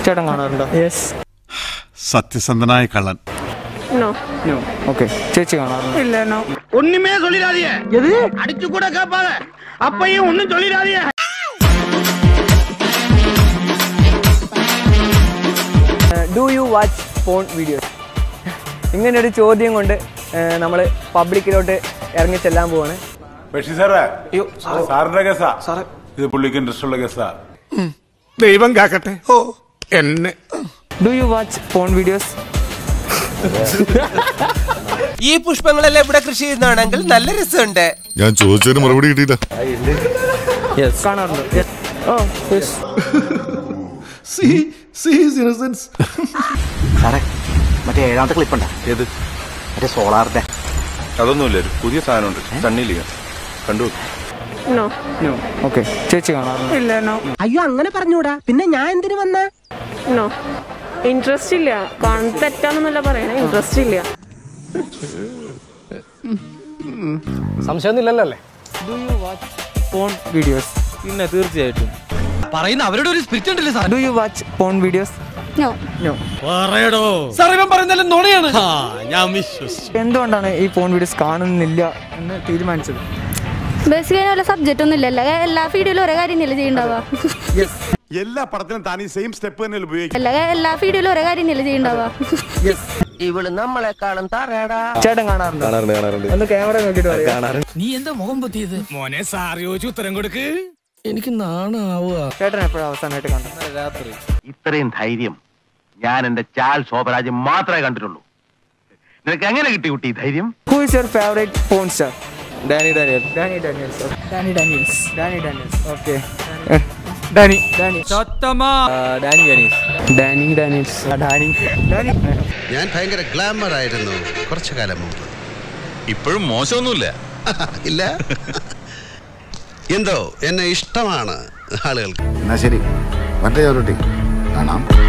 ചേട്ടൻ കാണാറുണ്ടോ യെസ് സത്യസന്ധനായ കള്ളൻ നോ നോ ഓക്കെ ചേച്ചി കാണാറുണ്ടോ ഇല്ല നോ ஒண்ணுமே சொல்லிடாதீங்க எது அடிச்சு கூட கேட்பாங்க அப்பையும் ஒண்ணும் சொல்லிடாதீங்க do you watch porn videos ഇങ്ങനൊരു ചോദ്യം കൊണ്ട് നമ്മൾ പബ്ലിക്കിലോട്ട് ഇറങ്ങി ചെല്ലാൻ പോവാണ് ബഷീർ സാറേ സാറിന്റെ കേസാ ഇത് പുള്ളിക്ക് ഇൻട്രസ്റ്റ് ഉള്ള കേസാ ദൈവം കാക്കട്ടെ ഓ എന്നെ do you watch porn videos ഈ പുഷ്പങ്ങളെല്ലാം ഇവിടെ കൃഷി ചെയ്യുന്നതാണെങ്കിൽ നല്ല രസമുണ്ട് ഞാൻ ചോദിച്ചതിന് മറുപടി കിട്ടിയില്ല യെസ് കാണാറുണ്ടോ Yes. ഓ യെസ് സാറേ മറ്റേ ഏഴാമത്തെ ക്ലിപ്പ് ഉണ്ടോ ഏത് മറ്റേ സോളാറിന്റെ അതൊന്നുമില്ല ഒരു പുതിയ സാധനമുണ്ട് സണ്ണിലിയ കണ്ടു നോ നോ ഓക്കെ ചേച്ചി കാണാറുണ്ടോ ഇല്ല നോ അയ്യോ അങ്ങനെ പറഞ്ഞൂടാ പിന്നെ ഞാൻ എന്തിനു വന്ന നോ ഇൻട്രസ്റ്റ് ഇല്ല കാണാൻ തെറ്റാന്നല്ല പറയണേ ഇൻട്രസ്റ്റ് ഇല്ല do you watch porn videos പിന്നെ തീർച്ചയായിട്ടും പറയുന്ന അവരുടെ ഒരു സ്പിരിറ്റ് ഉണ്ടല്ലേ sir do you watch porn videos no no പറയടോ സാർ ഇവൻ പറയുന്നതെല്ലാം നുണയാണ് ആ ഞാൻ വിശ്വസിച്ചു എന്തുകൊണ്ടാണ് ഈ ഫോൺ വീഡിയോസ് കാണുന്നില്ല എന്ന് തീരുമാനിച്ചത് ബേസിക്കലി വല്ല സബ്ജക്റ്റ് ഒന്നും ഇല്ലല്ലോ എല്ലാ ഫീഡിയോയിലും ഒരേ കാര്യം തന്നെയല്ലേ ചെയ്യണ്ടാവുക എല്ലാ പടത്തിനും താൻ ഈ സെയിം സ്റ്റെപ്പ് തന്നെ ഉപയോഗിക്കും എല്ലാ എല്ലാ ഫീഡിയോയിലും ഒരേ കാര്യം തന്നെയല്ലേ ചെയ്യണ്ടാവുക ഇവള് നമ്മളെക്കാളും തറയടാ ചേട്ടൻ കാണാറുണ്ടോ കാണാറുണ്ട് കാണാറുണ്ട് ഒന്ന് ക്യാമറ നോക്കിയിട്ട് പറയാം നീ എന്താ മുഖം പൊത്തിയത് മോനെ സാർ ചോദിച്ചു ഉത്തരം കൊടുക്ക് എനിക്ക് നാണാവുക ചേട്ടൻ എപ്പോഴാണ് അവസാനമായിട്ട് കണ്ടത് രാത്രി ഇത്രയും ധൈര്യം ഞാൻ എന്റെ ചാൽ ശോഭരാജ് മാത്രമേ കണ്ടിട്ടുള്ളൂ നിനക്ക് എങ്ങനെ കിട്ടി കുട്ടി ഈ ധൈര്യം who is your favourite porn star Dani Daniel Dani Daniels Dani Daniels Dani Daniels okay Dani Dani ആ, Dani Dani's Dani Daniels Dani Dani ഞാൻ ഭയങ്കര ഗ്ലാമർ ആയിരുന്നു കുറച്ചു കാലം മുമ്പ് ഇപ്പോഴും മോശമൊന്നുമില്ല ഇല്ല എന്തോ എന്നെ ഇഷ്ടമാണ് ആളുകൾക്ക് എന്നാ ശരി മറ്റേ ചോരട്ടി കാണാം